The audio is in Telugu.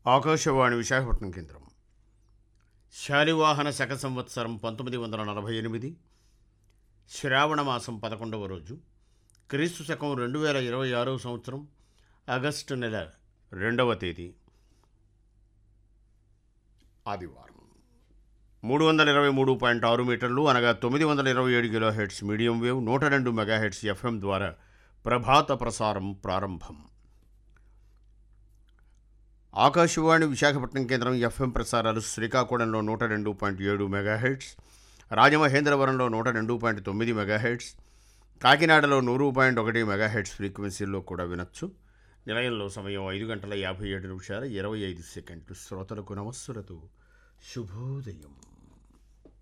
ఆకాశవాణి విశాఖపట్నం కేంద్రం శాలివాహన శక సంవత్సరం పంతొమ్మిది వందల నలభై ఎనిమిది శ్రావణ మాసం పదకొండవ రోజు క్రీస్తు శకం రెండు వేల ఇరవై ఆరవ సంవత్సరం ఆగస్టు నెల రెండవ తేదీ ఆదివారం మూడు వందల ఇరవై మూడు పాయింట్ ఆరు మీటర్లు అనగా తొమ్మిది వందల ఇరవై ఏడు కిలో హెడ్స్ మీడియం వేవ్ నూట రెండు మెగా హెడ్స్ ఎఫ్ఎం ద్వారా ప్రభాత ప్రసారం ప్రారంభం ఆకాశవాణి విశాఖపట్నం కేంద్రం ఎఫ్ఎం ప్రసారాలు శ్రీకాకుళంలో నూట రెండు పాయింట్ ఏడు మెగాహెడ్స్ రాజమహేంద్రవరంలో నూట రెండు పాయింట్ తొమ్మిది మెగాహెడ్స్ కాకినాడలో నూరు పాయింట్ ఒకటి మెగాహెడ్స్ ఫ్రీక్వెన్సీల్లో కూడా వినొచ్చు నిలయంలో సమయం ఐదు గంటల యాభై ఏడు నిమిషాల ఇరవై ఐదు సెకండ్లు శ్రోతలకు నమస్సులతో శుభోదయం